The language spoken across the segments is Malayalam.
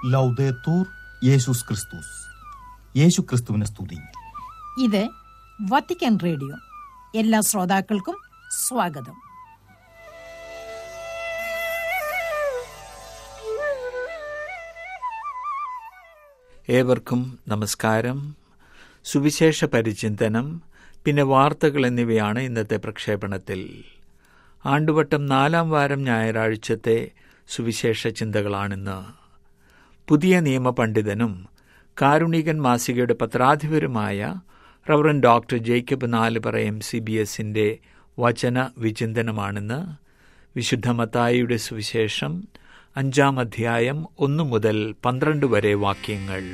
ലൗദേത്തൂർ യേശുസ് ക്രിസ്തുസ് യേശു ക്രിസ്തുവിനെ സ്തുതി ഇത് വത്തിക്കാൻ റേഡിയോ എല്ലാ ശ്രോതാക്കൾക്കും സ്വാഗതം ഏവർക്കും നമസ്കാരം സുവിശേഷ പരിചിന്തനം പിന്നെ വാർത്തകൾ എന്നിവയാണ് ഇന്നത്തെ പ്രക്ഷേപണത്തിൽ ആണ്ടുവട്ടം നാലാം വാരം ഞായറാഴ്ചത്തെ സുവിശേഷ ചിന്തകളാണിന്ന് പുതിയ നിയമ പണ്ഡിതനും കാരുണികൻ മാസികയുടെ പത്രാധിപരുമായ reverend doctor Jacob Nalupara M C B എസിന്റെ വചന വിചിന്തനമാണിന്ന് വിശുദ്ധ മത്തായിയുടെ സുവിശേഷം അഞ്ചാം അധ്യായം ഒന്നു മുതൽ പന്ത്രണ്ട് വരെ വാക്യങ്ങൾ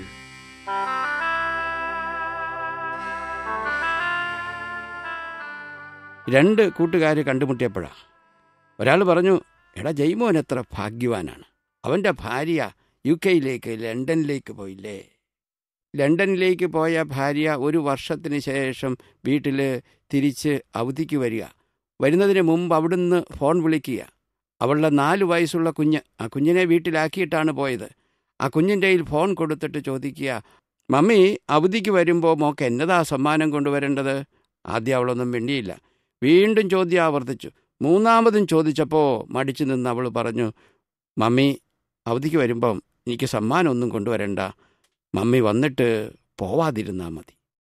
രണ്ട് കൂട്ടുകാർ കണ്ടുമുട്ടിയപ്പോഴാ ഒരാൾ പറഞ്ഞു എടാ ജയ്മോൻ എത്ര ഭാഗ്യവാനാണ് അവൻ്റെ ഭാര്യ യു കെയിലേക്ക് ലണ്ടനിലേക്ക് പോയില്ലേ ലണ്ടനിലേക്ക് പോയ ഭാര്യ ഒരു വർഷത്തിന് ശേഷം വീട്ടിൽ തിരിച്ച് അവധിക്ക് വരിക വരുന്നതിന് മുമ്പ് അവിടുന്ന് ഫോൺ വിളിക്കുക അവളുടെ നാല് വയസ്സുള്ള കുഞ്ഞ് ആ കുഞ്ഞിനെ വീട്ടിലാക്കിയിട്ടാണ് പോയത് ആ കുഞ്ഞിൻ്റെ കയ്യിൽ ഫോൺ കൊടുത്തിട്ട് ചോദിക്കുക മമ്മി അവധിക്ക് വരുമ്പോൾ മോക്ക് എന്നതാ സമ്മാനം കൊണ്ടുവരേണ്ടത് ആദ്യം അവളൊന്നും മിണ്ടിയില്ല വീണ്ടും ചോദ്യം ആവർത്തിച്ചു മൂന്നാമതും ചോദിച്ചപ്പോൾ മടിച്ചു നിന്ന് അവൾ പറഞ്ഞു മമ്മി അവധിക്ക് വരുമ്പം എനിക്ക് സമ്മാനമൊന്നും കൊണ്ടുവരണ്ട മമ്മി വന്നിട്ട് പോവാതിരുന്നാൽ മതി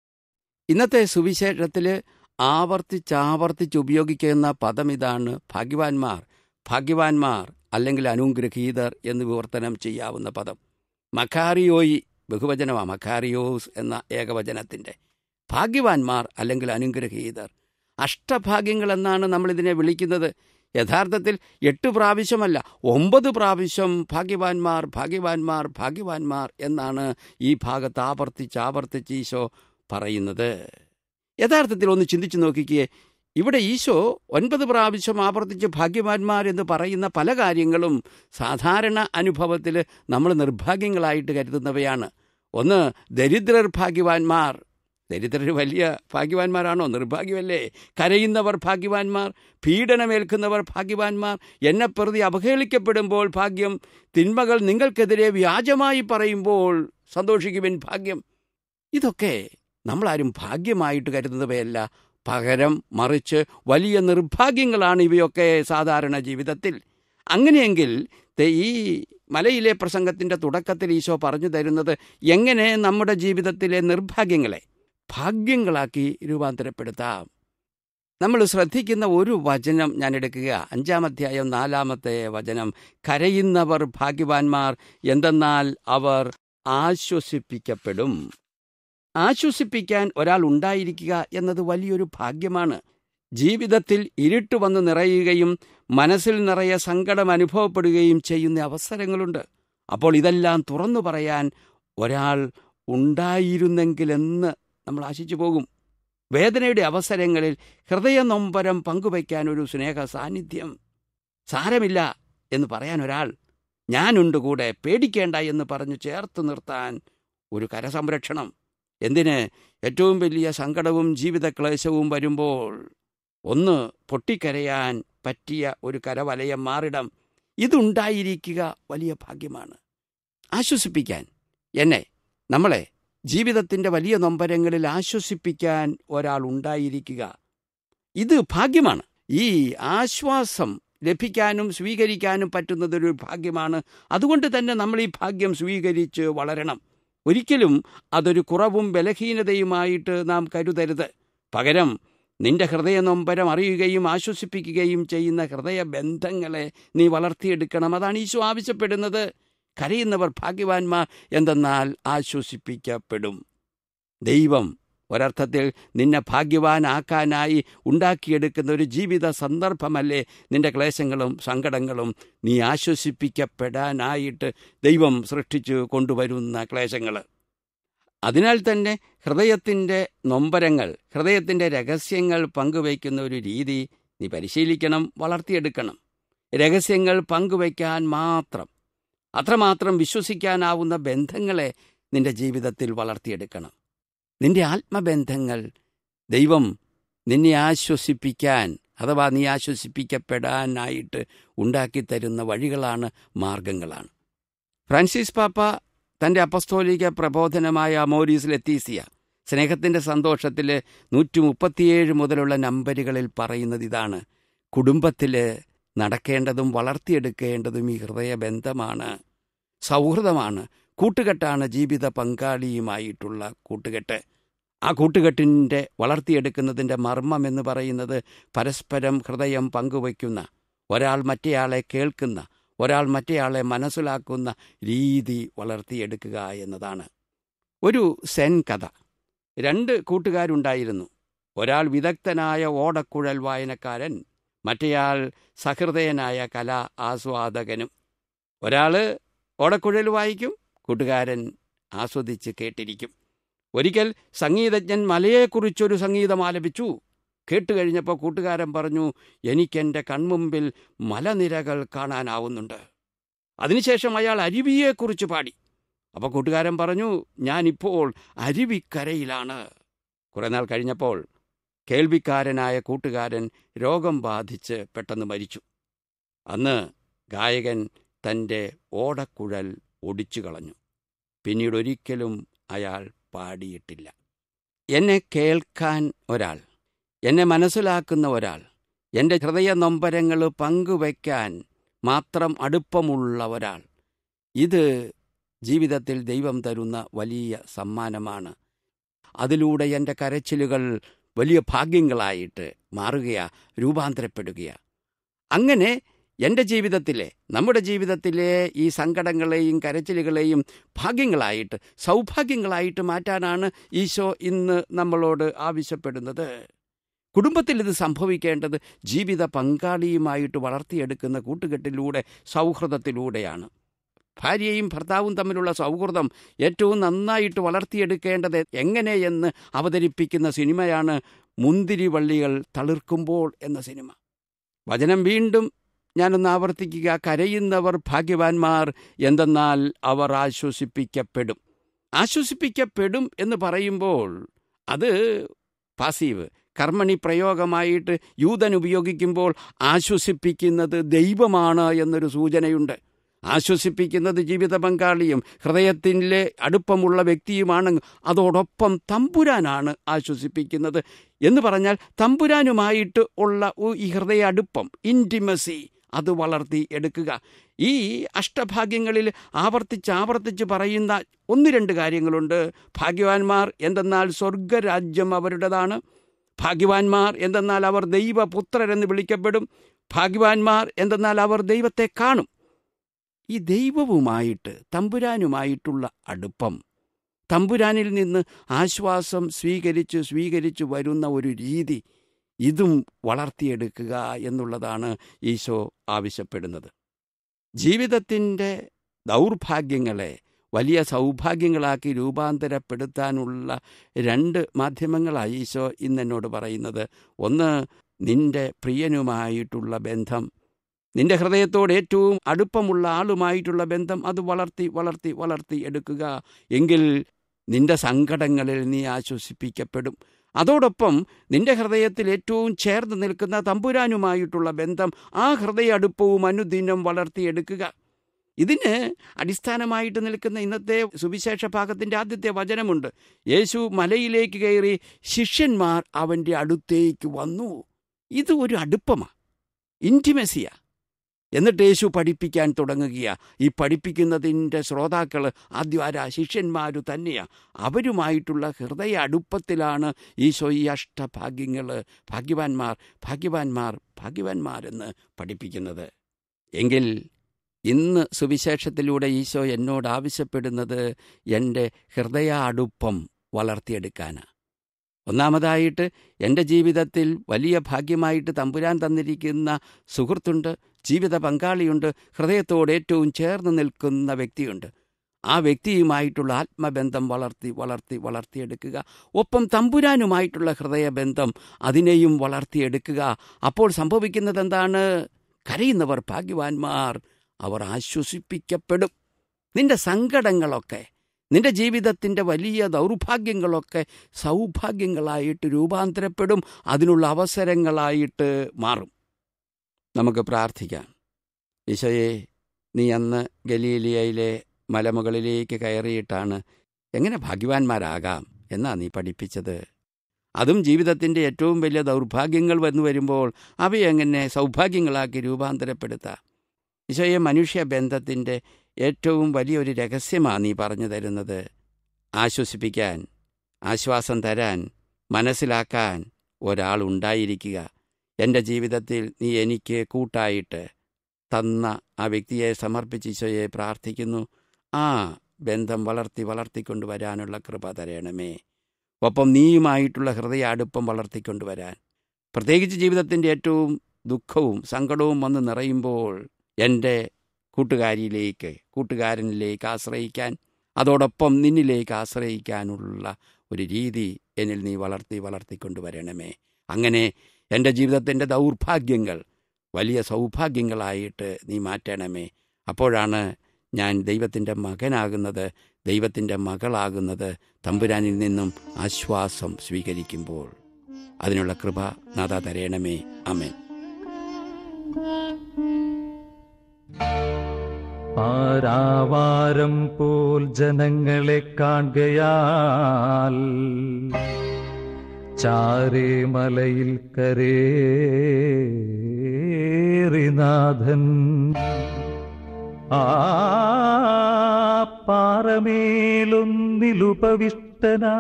ഇന്നത്തെ സുവിശേഷത്തിൽ ആവർത്തിച്ചാവർത്തിച്ച് ഉപയോഗിക്കുന്ന പദം ഇതാണ് ഭാഗ്യവാന്മാർ ഭാഗ്യവാന്മാർ അല്ലെങ്കിൽ അനുഗ്രഹീതർ എന്ന് വിവർത്തനം ചെയ്യാവുന്ന പദം മഖാറിയോയി ബഹുവചനമാണ് മഖാറിയോസ് എന്ന ഏകവചനത്തിൻ്റെ ഭാഗ്യവാന്മാർ അല്ലെങ്കിൽ അനുഗ്രഹീതർ അഷ്ടഭാഗ്യങ്ങൾ എന്നാണ് നമ്മളിതിനെ വിളിക്കുന്നത് യഥാർത്ഥത്തിൽ എട്ട് പ്രാവശ്യമല്ല ഒമ്പത് പ്രാവശ്യം ഭാഗ്യവാന്മാർ ഭാഗ്യവാന്മാർ ഭാഗ്യവാന്മാർ എന്നാണ് ഈ ഭാഗത്ത് ആവർത്തിച്ച് ആവർത്തിച്ച് ഈശോ പറയുന്നത് യഥാർത്ഥത്തിൽ ഒന്ന് ചിന്തിച്ചു നോക്കിക്കേ ഇവിടെ ഈശോ ഒൻപത് പ്രാവശ്യം ആവർത്തിച്ച് ഭാഗ്യവാന്മാർ എന്ന് പറയുന്ന പല കാര്യങ്ങളും സാധാരണ അനുഭവത്തിൽ നമ്മൾ നിർഭാഗ്യങ്ങളായിട്ട് കരുതുന്നവയാണ് ഒന്ന് ദരിദ്രർ ഭാഗ്യവാന്മാർ ദരിദ്രർ വലിയ ഭാഗ്യവാന്മാരാണോ നിർഭാഗ്യമല്ലേ കരയുന്നവർ ഭാഗ്യവാന്മാർ പീഡനമേൽക്കുന്നവർ ഭാഗ്യവാന്മാർ എന്നെ പ്രതി അവഹേളിക്കപ്പെടുമ്പോൾ ഭാഗ്യം തിന്മകൾ നിങ്ങൾക്കെതിരെ വ്യാജമായി പറയുമ്പോൾ സന്തോഷിക്കുവിൻ ഭാഗ്യം ഇതൊക്കെ നമ്മളാരും ഭാഗ്യമായിട്ട് കരുതുന്നവയല്ല പകരം മറിച്ച് വലിയ നിർഭാഗ്യങ്ങളാണ് ഇവയൊക്കെ സാധാരണ ജീവിതത്തിൽ അങ്ങനെയെങ്കിൽ ഈ മലയിലെ പ്രസംഗത്തിൻ്റെ തുടക്കത്തിൽ ഈശോ പറഞ്ഞു തരുന്നത് എങ്ങനെ നമ്മുടെ ജീവിതത്തിലെ നിർഭാഗ്യങ്ങളെ ഭാഗ്യങ്ങളാക്കി രൂപാന്തരപ്പെടുത്താം നമ്മൾ ശ്രദ്ധിക്കുന്ന ഒരു വചനം ഞാൻ എടുക്കുക അഞ്ചാം അധ്യായം നാലാമത്തെ വചനം കരയുന്നവർ ഭാഗ്യവാന്മാർ എന്തെന്നാൽ അവർ ആശ്വസിപ്പിക്കപ്പെടും ആശ്വസിപ്പിക്കാൻ ഒരാൾ ഉണ്ടായിരിക്കുക എന്നത് വലിയൊരു ഭാഗ്യമാണ് ജീവിതത്തിൽ ഇരുട്ട് വന്ന് നിറയുകയും മനസ്സിൽ നിറയെ സങ്കടം അനുഭവപ്പെടുകയും ചെയ്യുന്ന അവസരങ്ങളുണ്ട് അപ്പോൾ ഇതെല്ലാം തുറന്നു പറയാൻ ഒരാൾ ഉണ്ടായിരുന്നെങ്കിലെന്ന് നമ്മൾ ആശിച്ചു പോകും വേദനയുടെ അവസരങ്ങളിൽ ഹൃദയനൊമ്പരം പങ്കുവയ്ക്കാൻ ഒരു സ്നേഹ സാന്നിധ്യം സാരമില്ല എന്ന് പറയാൻ ഒരാൾ ഞാനുണ്ട് കൂടെ പേടിക്കേണ്ട എന്ന് പറഞ്ഞു ചേർത്ത് നിർത്താൻ ഒരു കരസംരക്ഷണം എന്തിന് ഏറ്റവും വലിയ സങ്കടവും ജീവിതക്ലേശവും വരുമ്പോൾ ഒന്ന് പൊട്ടിക്കരയാൻ പറ്റിയ ഒരു കരവലയം മാറിടം ഇതുണ്ടായിരിക്കുക വലിയ ഭാഗ്യമാണ് ആശ്വസിപ്പിക്കാൻ എന്നെ നമ്മളെ ജീവിതത്തിൻ്റെ വലിയ നൊമ്പരങ്ങളിൽ ആശ്വസിപ്പിക്കാൻ ഒരാൾ ഉണ്ടായിരിക്കുക ഇത് ഭാഗ്യമാണ് ഈ ആശ്വാസം ലഭിക്കാനും സ്വീകരിക്കാനും പറ്റുന്നതൊരു ഭാഗ്യമാണ് അതുകൊണ്ട് തന്നെ നമ്മൾ ഈ ഭാഗ്യം സ്വീകരിച്ച് വളരണം ഒരിക്കലും അതൊരു കുറവും ബലഹീനതയുമായിട്ട് നാം കരുതരുത് പകരം നിന്റെ ഹൃദയനൊമ്പരം അറിയുകയും ആശ്വസിപ്പിക്കുകയും ചെയ്യുന്ന ഹൃദയബന്ധങ്ങളെ നീ വളർത്തിയെടുക്കണം അതാണ് ഈശോ ആവശ്യപ്പെടുന്നത് കരയുന്നവർ ഭാഗ്യവാന്മാർ എന്തെന്നാൽ ആശ്വസിപ്പിക്കപ്പെടും ദൈവം ഒരർത്ഥത്തിൽ നിന്നെ ഭാഗ്യവാനാക്കാനായി ഉണ്ടാക്കിയെടുക്കുന്ന ഒരു ജീവിത സന്ദർഭമല്ലേ നിന്റെ ക്ലേശങ്ങളും സങ്കടങ്ങളും നീ ആശ്വസിപ്പിക്കപ്പെടാനായിട്ട് ദൈവം സൃഷ്ടിച്ചു കൊണ്ടുവരുന്ന ക്ലേശങ്ങൾ അതിനാൽ തന്നെ ഹൃദയത്തിൻ്റെ നൊമ്പരങ്ങൾ ഹൃദയത്തിൻ്റെ രഹസ്യങ്ങൾ പങ്കുവയ്ക്കുന്ന ഒരു രീതി നീ പരിശീലിക്കണം വളർത്തിയെടുക്കണം രഹസ്യങ്ങൾ പങ്കുവയ്ക്കാൻ മാത്രം അത്രമാത്രം വിശ്വസിക്കാനാവുന്ന ബന്ധങ്ങളെ നിന്റെ ജീവിതത്തിൽ വളർത്തിയെടുക്കണം നിന്റെ ആത്മബന്ധങ്ങൾ ദൈവം നിന്നെ ആശ്വസിപ്പിക്കാൻ അഥവാ നീ ആശ്വസിപ്പിക്കപ്പെടാനായിട്ട് ഉണ്ടാക്കിത്തരുന്ന വഴികളാണ് മാർഗങ്ങളാണ് ഫ്രാൻസിസ് പാപ്പ തൻ്റെ അപ്പസ്തോലിക പ്രബോധനമായ അമോരീസ് ലത്തീസിയ സ്നേഹത്തിൻ്റെ സന്തോഷത്തിൽ നൂറ്റി മുപ്പത്തിയേഴ് മുതലുള്ള നമ്പരുകളിൽ പറയുന്നത് ഇതാണ് കുടുംബത്തിൽ നടക്കേണ്ടതും വളർത്തിയെടുക്കേണ്ടതും ഈ ഹൃദയബന്ധമാണ് സൗഹൃദമാണ് കൂട്ടുകെട്ടാണ് ജീവിത പങ്കാളിയുമായിട്ടുള്ള കൂട്ടുകെട്ട് ആ കൂട്ടുകെട്ടിൻ്റെ വളർത്തിയെടുക്കുന്നതിൻ്റെ മർമ്മം എന്ന് പറയുന്നത് പരസ്പരം ഹൃദയം പങ്കുവയ്ക്കുന്ന ഒരാൾ മറ്റേയാളെ കേൾക്കുന്ന ഒരാൾ മറ്റേയാളെ മനസ്സിലാക്കുന്ന രീതി വളർത്തിയെടുക്കുക എന്നതാണ് ഒരു സെൻ കഥ രണ്ട് കൂട്ടുകാരുണ്ടായിരുന്നു ഒരാൾ വിദഗ്ധനായ ഓടക്കുഴൽ വായനക്കാരൻ മറ്റേയാൾ സഹൃദയനായ കലാ ആസ്വാദകനും ഒരാൾ ഓടക്കുഴൽ വായിക്കും കൂട്ടുകാരൻ ആസ്വദിച്ച് കേട്ടിരിക്കും ഒരിക്കൽ സംഗീതജ്ഞൻ മലയെക്കുറിച്ചൊരു സംഗീതം ആലപിച്ചു കേട്ടുകഴിഞ്ഞപ്പോൾ കൂട്ടുകാരൻ പറഞ്ഞു എനിക്കെൻ്റെ കൺമുമ്പിൽ മലനിരകൾ കാണാനാവുന്നുണ്ട് അതിനുശേഷം അയാൾ അരുവിയെക്കുറിച്ച് പാടി അപ്പോൾ കൂട്ടുകാരൻ പറഞ്ഞു ഞാനിപ്പോൾ അരുവിക്കരയിലാണ് കുറേ നാൾ കഴിഞ്ഞപ്പോൾ കേൾവിക്കാരനായ കൂട്ടുകാരൻ രോഗം ബാധിച്ച് പെട്ടെന്ന് മരിച്ചു അന്ന് ഗായകൻ തൻ്റെ ഓടക്കുഴൽ ഒടിച്ചു കളഞ്ഞു പിന്നീട് ഒരിക്കലും അയാൾ പാടിയിട്ടില്ല എന്നെ കേൾക്കാൻ ഒരാൾ എന്നെ മനസ്സിലാക്കുന്ന ഒരാൾ എൻ്റെ ഹൃദയ നൊമ്പരങ്ങൾ പങ്കുവയ്ക്കാൻ മാത്രം അടുപ്പമുള്ള ഒരാൾ ഇത് ജീവിതത്തിൽ ദൈവം തരുന്ന വലിയ സമ്മാനമാണ് അതിലൂടെ എൻ്റെ കരച്ചിലുകൾ വലിയ ഭാഗ്യങ്ങളായിട്ട് മാറുകയാ രൂപാന്തരപ്പെടുകയാ അങ്ങനെ എൻ്റെ ജീവിതത്തിലെ നമ്മുടെ ജീവിതത്തിലെ ഈ സങ്കടങ്ങളെയും കരച്ചിലുകളെയും ഭാഗ്യങ്ങളായിട്ട് സൗഭാഗ്യങ്ങളായിട്ട് മാറ്റാനാണ് ഈശോ ഇന്ന് നമ്മളോട് ആവശ്യപ്പെടുന്നത് കുടുംബത്തിൽ ഇത് സംഭവിക്കേണ്ടത് ജീവിത പങ്കാളിയുമായിട്ട് വളർത്തിയെടുക്കുന്ന കൂട്ടുകെട്ടിലൂടെ സൗഹൃദത്തിലൂടെയാണ് ഭാര്യയും ഭർത്താവും തമ്മിലുള്ള സൗഹൃദം ഏറ്റവും നന്നായിട്ട് വളർത്തിയെടുക്കേണ്ടത് എങ്ങനെയെന്ന് അവതരിപ്പിക്കുന്ന സിനിമയാണ് മുന്തിരിവള്ളികൾ തളിർക്കുമ്പോൾ എന്ന സിനിമ വചനം വീണ്ടും ഞാനൊന്ന് ആവർത്തിക്കുക കരയുന്നവർ ഭാഗ്യവാന്മാർ എന്തെന്നാൽ അവർ ആശ്വസിപ്പിക്കപ്പെടും ആശ്വസിപ്പിക്കപ്പെടും എന്ന് പറയുമ്പോൾ അത് പാസീവ് കർമ്മണി പ്രയോഗമായിട്ട് യൂതൻ ഉപയോഗിക്കുമ്പോൾ ആശ്വസിപ്പിക്കുന്നത് ദൈവമാണ് എന്നൊരു സൂചനയുണ്ട് ആശ്വസിപ്പിക്കുന്നത് ജീവിത പങ്കാളിയും ഹൃദയത്തിലെ അടുപ്പമുള്ള വ്യക്തിയുമാണ് അതോടൊപ്പം തമ്പുരാനാണ് ആശ്വസിപ്പിക്കുന്നത് എന്ന് പറഞ്ഞാൽ തമ്പുരാനുമായിട്ട് ഉള്ള ഈ ഹൃദയ അടുപ്പം ഇൻറ്റിമസി അത് വളർത്തി എടുക്കുക ഈ അഷ്ടഭാഗ്യങ്ങളിൽ ആവർത്തിച്ച് ആവർത്തിച്ച് പറയുന്ന ഒന്ന് രണ്ട് കാര്യങ്ങളുണ്ട് ഭാഗ്യവാന്മാർ എന്തെന്നാൽ സ്വർഗരാജ്യം അവരുടേതാണ് ഭാഗ്യവാന്മാർ എന്തെന്നാൽ അവർ ദൈവപുത്രരെന്ന് വിളിക്കപ്പെടും ഭാഗ്യവാന്മാർ എന്തെന്നാൽ അവർ ദൈവത്തെ കാണും ഈ ദൈവവുമായിട്ട് തമ്പുരാനുമായിട്ടുള്ള അടുപ്പം തമ്പുരാനിൽ നിന്ന് ആശ്വാസം സ്വീകരിച്ച് സ്വീകരിച്ച് വരുന്ന ഒരു രീതി ഇതും വളർത്തിയെടുക്കുക എന്നുള്ളതാണ് ഈശോ ആവശ്യപ്പെടുന്നത് ജീവിതത്തിൻ്റെ ദൗർഭാഗ്യങ്ങളെ വലിയ സൗഭാഗ്യങ്ങളാക്കി രൂപാന്തരപ്പെടുത്താനുള്ള രണ്ട് മാധ്യമങ്ങളാണ് ഈശോ ഇന്നെന്നോട് പറയുന്നത് ഒന്ന് നിന്റെ പ്രിയനുമായിട്ടുള്ള ബന്ധം നിന്റെ ഹൃദയത്തോട് ഏറ്റവും അടുപ്പമുള്ള ആളുമായിട്ടുള്ള ബന്ധം അത് വളർത്തി വളർത്തി വളർത്തി എടുക്കുക എങ്കിൽ നിന്റെ സങ്കടങ്ങളിൽ നീ ആശ്വസിപ്പിക്കപ്പെടും അതോടൊപ്പം നിന്റെ ഹൃദയത്തിൽ ഏറ്റവും ചേർന്ന് നിൽക്കുന്ന തമ്പുരാനുമായിട്ടുള്ള ബന്ധം ആ ഹൃദയ അടുപ്പവും അനുദിനം വളർത്തിയെടുക്കുക ഇതിന് അടിസ്ഥാനമായിട്ട് നിൽക്കുന്ന ഇന്നത്തെ സുവിശേഷ ഭാഗത്തിൻ്റെ ആദ്യത്തെ വചനമുണ്ട് യേശു മലയിലേക്ക് കയറി ശിഷ്യന്മാർ അവൻ്റെ അടുത്തേക്ക് വന്നു ഇത് ഒരു അടുപ്പമാണ് ഇൻറ്റിമസിയാണ് എന്നിട്ട് യേശു പഠിപ്പിക്കാൻ തുടങ്ങുകയാ ഈ പഠിപ്പിക്കുന്നതിൻ്റെ ശ്രോതാക്കൾ ആദ്യം ആരാ ശിഷ്യന്മാരു തന്നെയാ അവരുമായിട്ടുള്ള ഹൃദയ അടുപ്പത്തിലാണ് ഈശോ ഈ അഷ്ടഭാഗ്യങ്ങൾ ഭാഗ്യവാന്മാർ ഭാഗ്യവാന്മാർ ഭാഗ്യവാന്മാരെന്ന് പഠിപ്പിക്കുന്നത് എങ്കിൽ ഇന്ന് സുവിശേഷത്തിലൂടെ ഈശോ എന്നോട് ആവശ്യപ്പെടുന്നത് എൻ്റെ ഹൃദയ അടുപ്പം വളർത്തിയെടുക്കാനാണ് ഒന്നാമതായിട്ട് എൻ്റെ ജീവിതത്തിൽ വലിയ ഭാഗ്യമായിട്ട് തമ്പുരാൻ തന്നിരിക്കുന്ന സുഹൃത്തുണ്ട് ജീവിത പങ്കാളിയുണ്ട് ഹൃദയത്തോട് ഏറ്റവും ചേർന്ന് നിൽക്കുന്ന വ്യക്തിയുണ്ട് ആ വ്യക്തിയുമായിട്ടുള്ള ആത്മബന്ധം വളർത്തി വളർത്തി വളർത്തിയെടുക്കുക ഒപ്പം തമ്പുരാനുമായിട്ടുള്ള ഹൃദയബന്ധം അതിനെയും വളർത്തിയെടുക്കുക അപ്പോൾ സംഭവിക്കുന്നത് എന്താണ് കരയുന്നവർ ഭാഗ്യവാന്മാർ അവർ ആശ്വസിപ്പിക്കപ്പെടും നിന്റെ സങ്കടങ്ങളൊക്കെ നിന്റെ ജീവിതത്തിൻ്റെ വലിയ ദൗർഭാഗ്യങ്ങളൊക്കെ സൗഭാഗ്യങ്ങളായിട്ട് രൂപാന്തരപ്പെടും അതിനുള്ള അവസരങ്ങളായിട്ട് മാറും നമുക്ക് പ്രാർത്ഥിക്കാം ഈശോയെ നീ അന്ന് ഗലീലിയയിലെ മലമുകളിലേക്ക് കയറിയിട്ടാണ് എങ്ങനെ ഭാഗ്യവാന്മാരാകാം എന്നാ നീ പഠിപ്പിച്ചത് അതും ജീവിതത്തിൻ്റെ ഏറ്റവും വലിയ ദൗർഭാഗ്യങ്ങൾ വന്നു വരുമ്പോൾ അവയെങ്ങനെ സൗഭാഗ്യങ്ങളാക്കി രൂപാന്തരപ്പെടുത്താം ഈശോയെ മനുഷ്യ ബന്ധത്തിൻ്റെ ഏറ്റവും വലിയൊരു രഹസ്യമാണ് നീ പറഞ്ഞു തരുന്നത് ആശ്വസിപ്പിക്കാൻ ആശ്വാസം തരാൻ മനസ്സിലാക്കാൻ ഒരാളുണ്ടായിരിക്കുക എൻ്റെ ജീവിതത്തിൽ നീ എനിക്ക് കൂട്ടായിട്ട് തന്ന ആ വ്യക്തിയെ സമർപ്പിച്ച് ഈശോയെ പ്രാർത്ഥിക്കുന്നു ആ ബന്ധം വളർത്തി വളർത്തിക്കൊണ്ടുവരാനുള്ള കൃപ തരണമേ ഒപ്പം നീയുമായിട്ടുള്ള ഹൃദയ അടുപ്പം വളർത്തിക്കൊണ്ടുവരാൻ പ്രത്യേകിച്ച് ജീവിതത്തിൻ്റെ ഏറ്റവും ദുഃഖവും സങ്കടവും വന്ന് നിറയുമ്പോൾ എൻ്റെ കൂട്ടുകാരിയിലേക്ക് കൂട്ടുകാരനിലേക്ക് ആശ്രയിക്കാൻ അതോടൊപ്പം നിന്നിലേക്ക് ആശ്രയിക്കാനുള്ള ഒരു രീതി എന്നിൽ നീ വളർത്തി വളർത്തിക്കൊണ്ടുവരണമേ അങ്ങനെ എൻ്റെ ജീവിതത്തിൻ്റെ ദൗർഭാഗ്യങ്ങൾ വലിയ സൗഭാഗ്യങ്ങളായിട്ട് നീ മാറ്റണമേ അപ്പോഴാണ് ഞാൻ ദൈവത്തിൻ്റെ മകനാകുന്നത് ദൈവത്തിൻ്റെ മകളാകുന്നത് തമ്പുരാനിൽ നിന്നും ആശ്വാസം സ്വീകരിക്കുമ്പോൾ അതിനുള്ള കൃപ നാഥ തരയണമേ അമേൻ ആരാവാരം പോൽ ജനങ്ങളെ കാണുകയാൽ ചാരേ മലയിൽ കരേറിനാഥൻ ആ പാറമേലൊന്നിലുപവിഷ്ടനാ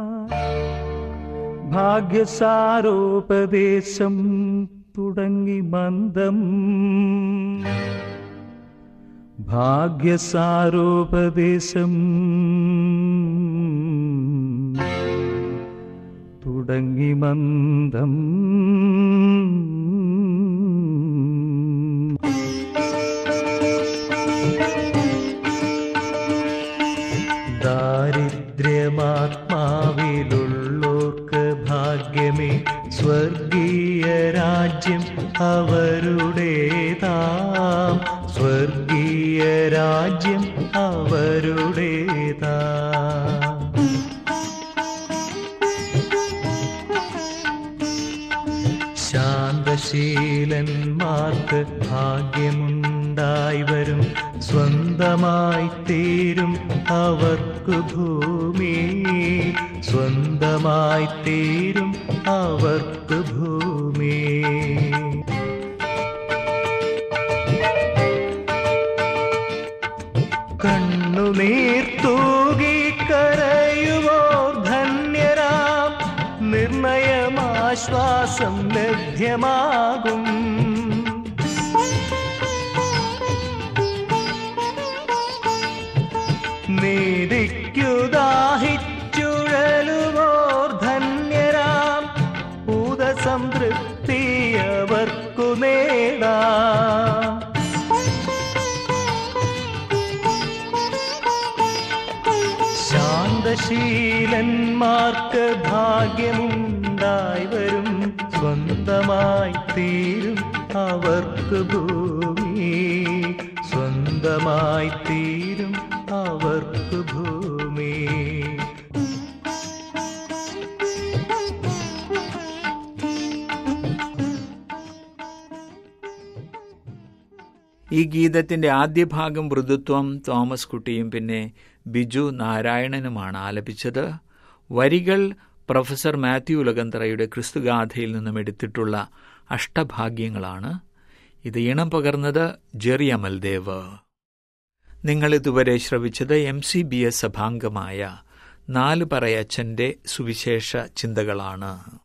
ഭാഗ്യസാരോപദേശം തുടങ്ങി മന്ദം ഭാഗ്യസാരോപദേശം തുടങ്ങി മന്ദം ദാരിദ്ര്യമാത്മാവിലുള്ളോർക്ക് ഭാഗ്യമേ സ്വർഗീയ രാജ്യം അവരുടേതാം സ്വർഗീയ രാജ്യം അവരുടേതാ ശാന്തശീലന്മാർക്ക് ഭാഗ്യമുണ്ടായി വരും സ്വന്തമായി തീരും അവർക്ക് ഭൂമി സ്വന്തമായി തീരും അവർക്ക് ഭൂമി കണ്ണുനീർ തൂകി കരയുവോർ ധന്യരാം നിർണയമാശ്വാസം ലഭ്യമാകും നീതിക്കു ദാഹിച്ചുഴലുവോർ ധന്യരാം ഭൂതസംതൃപ്തി അവർക്കു നേടാം ശാന്തശീലന്മാർക്ക് ഭാഗ്യമുണ്ടായി വരും സ്വന്തമായി തീരും അവർക്ക് ഭൂമി സ്വന്തമായി തീരും അവർക്ക് ഭൂമി ഈ ഗീതത്തിന്റെ ആദ്യ ഭാഗം മൃദുത്വം തോമസ് കുട്ടിയും പിന്നെ ബിജു നാരായണനുമാണ് ആലപിച്ചത് വരികൾ പ്രൊഫസർ മാത്യു ഉലകന്തറയുടെ ക്രിസ്തുഗാഥയിൽ നിന്നും എടുത്തിട്ടുള്ള അഷ്ടഭാഗ്യങ്ങളാണ് ഇത് ഇണം പകർന്നത് ജെറി അമൽദേവ് നിങ്ങൾ ഇതുവരെ ശ്രവിച്ചത് എം സി ബി എസ് സഭാംഗമായ നാല് പറയച്ചന്റെ സുവിശേഷ ചിന്തകളാണ്